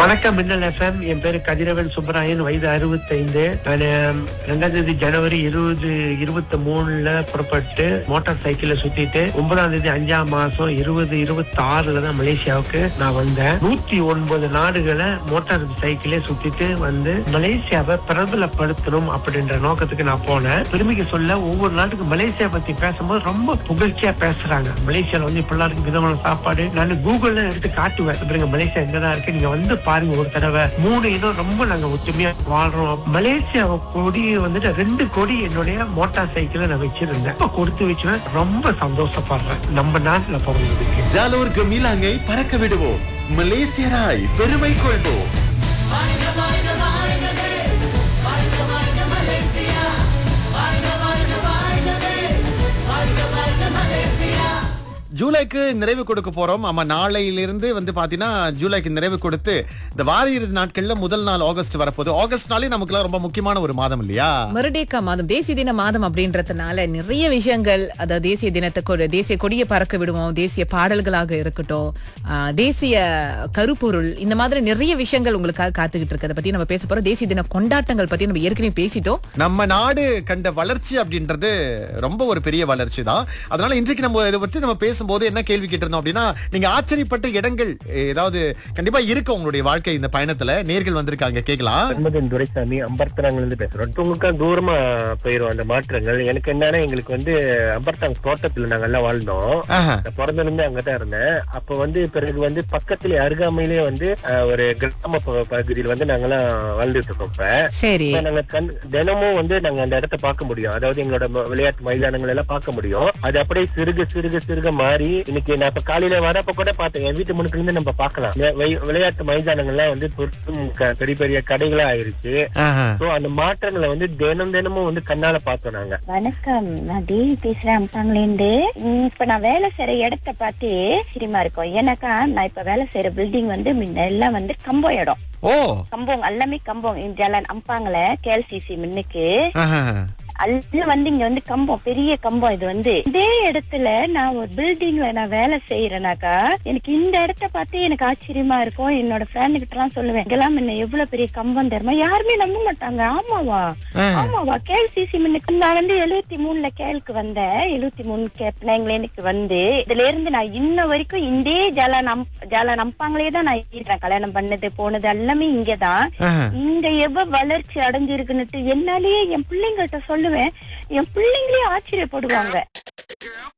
வணக்கம் மின்னல் எஃப்எம் என் பேரு கதிரவன் சுப்பராயன் வயது 65 நான் ரெண்டாம் தேதி ஜனவரி இருபது இருபத்தி மூணுல புறப்பட்டு மோட்டார் சைக்கிள்ல சுத்திட்டு ஒன்பதாம் தேதி அஞ்சாம் மாசம் இருபது இருபத்தி ஆறுல தான் மலேசியாவுக்கு நான் வந்தேன் நூத்தி ஒன்பது நாடுகளை மோட்டார் சைக்கிளே சுத்திட்டு வந்து மலேசியாவை பிரபலப்படுத்தணும் அப்படின்ற நோக்கத்துக்கு நான் போனேன் பெருமைக்கு சொல்ல ஒவ்வொரு நாட்டுக்கு மலேசியா பத்தி பேசும்போது ரொம்ப புகழ்ச்சியா பேசுறாங்க மலேசியால வந்து இப்படிலாம் இருக்கு விதமான சாப்பாடு நான் கூகுள்ல எடுத்து காட்டுவேன் பாருங்க மலேசியா எங்கதான் இருக்கு நீங்க வந்து பாருங்க ஒரு தடவை மூணு இனம் ரொம்ப நாங்க ஒற்றுமையா வாழ்றோம் மலேசியா கொடி வந்துட்டு ரெண்டு கொடி என்னுடைய மோட்டார் சைக்கிள நான் வச்சிருந்தேன் இப்ப கொடுத்து வச்சுவேன் ரொம்ப சந்தோஷப்படுறேன் நம்ம நாட்டுல பிறந்ததுக்கு ஜாலூர் கமிலாங்கை பறக்க விடுவோம் மலேசியராய் பெருமை கொள்வோம் ஜூலைக்கு நிறைவு கொடுக்க போறோம் ஆமா நாளையிலிருந்து வந்து பாத்தீங்கன்னா ஜூலைக்கு நிறைவு கொடுத்து இந்த வார இறுதி நாட்கள்ல முதல் நாள் ஆகஸ்ட் வரப்போகுது ஆகஸ்ட்னாலே நமக்குலாம் ரொம்ப முக்கியமான ஒரு மாதம் இல்லையா மறுடேக்கா மாதம் தேசிய தின மாதம் அப்படின்றதுனால நிறைய விஷயங்கள் அதாவது தேசிய தினத்தை கொடு தேசிய கொடியை பறக்க விடுவோம் தேசிய பாடல்களாக இருக்கட்டும் ஆஹ், தேசிய கருப்பொருள் இந்த மாதிரி நிறைய விஷயங்கள் உங்களுக்காக காத்துக்கிட்டு இருக்கு அதை பத்தி நம்ம பேச போறோம் தேசிய தின கொண்டாட்டங்கள் பத்தி நம்ம ஏற்கனவே பேசிட்டோம் நம்ம நாடு கண்ட வளர்ச்சி அப்படின்றது ரொம்ப ஒரு பெரிய வளர்ச்சி தான் அதனால இன்றைக்கு நம்ம இதை பற்றி நம்ம பேசும்போது என்ன கேள்வி கேட்டிருந்தோம் அப்படின்னா நீங்க ஆச்சரியப்பட்ட இடங்கள் ஏதாவது கண்டிப்பா இருக்கு உங்களுடைய வாழ்க்கை இந்த பயணத்துல நேர்கள் வந்திருக்காங்க கேட்கலாம் அன்பதன் துரைசாமி அம்பர்த்தனாங்கல இருந்து பேசுறோம் உங்களுக்கு தூரமா போயிரும் அந்த மாற்றங்கள் எனக்கு என்னன்னா எங்களுக்கு வந்து அம்பர்த்தாங் தோட்டத்துல நாங்க எல்லாம் வாழ்ந்தோம் ஆஹா. நான் பிறந்திருந்து அங்கதான் இருந்தேன் அப்ப வந்து பிறகு வந்து பக்கத்துல அருகாமையிலே வந்து அஹ், ஒரு கிராம ப- பகுதியில் வந்து நாங்கெல்லாம் வாழ்ந்துட்டு இருக்கோம் இப்ப சரி இப்ப நாங்க கண் தினமும் வந்து நாங்க அந்த இடத்த பார்க்க முடியும் அதாவது எங்களோட ம- விளையாட்டு மைதானங்கள் எல்லாம் பார்க்க முடியும் அது அப்படியே சிறுக சிறுக சிறுக மாறி இன்னைக்கு நான் இப்ப காலையில வரப்ப கூட பார்த்தேன் என் வீட்டு முன்னுக்கு இருந்து நம்ம பார்க்கலாம் வி- வி- விளையாட்டு மைதானங்கள்லாம் வந்து பெரும் க- பெரிய பெரிய கடைகளா ஆயிருச்சு ஆஹா. சோ அந்த மாற்றங்களை வந்து தினம் தினமும் வந்து கண்ணால பார்த்தோம் நாங்க வணக்கம் நான் தேவி பேசுறேன் அம்பாங்கலேருந்து உம், இப்ப நான் வேலை செய்யற இடத்த பார்த்து சிரிமா இருக்கும் ஏன்னாக்கா நான் இப்ப வேலை செய்யற பில்டிங் வந்து முன்ன எல்லாம் வந்து கம்பம் இடம் ஓ கம்பம் எல்லாமே கம்பம் இந்த அம்பாங்கல கேஎல்சிசி முன்னுக்கு ஆஹா. அது வந்து இங்க வந்து கம்பம் பெரிய கம்பம் இது வந்து இதே இடத்துல நான் ஒரு பில்டிங்ல நான் வேலை செய்யறேனாக்கா எனக்கு இந்த இடத்த பார்த்து எனக்கு ஆச்சரியமா இருக்கும் என்னோட ஃப்ரெண்டு கிட்ட எல்லாம் சொல்லுவேன் இதெல்லாம் என்ன எவ்வளவு பெரிய கம்பம் தெரியுமா யாருமே நம்ப மாட்டாங்க ஆமாவா ஆ. ஆமாவா கேஎல்சிசி முன்னுக்கு நான் வந்து எழுபத்தி மூணுல கேளுக்கு வந்தேன் எழுபத்தி மூணு பிள்ளைங்களுக்கு வந்து இதுல இருந்து நான் இன்ன வரைக்கும் இந்தே ஜாலா நம் ஜாலா நம்பாங்களே தான் நான் இருக்கிறேன் கல்யாணம் பண்ணது போனது எல்லாமே இங்கதான் ஆஹா. இங்க எவ்வளவு வளர்ச்சி அடைஞ்சிருக்குன்னுட்டு என்னாலேயே என் பிள்ளைங்கள்ட்ட சொல்லுவேன் என் பிள்ளைங்களே ஆச்சரியப்படுவாங்க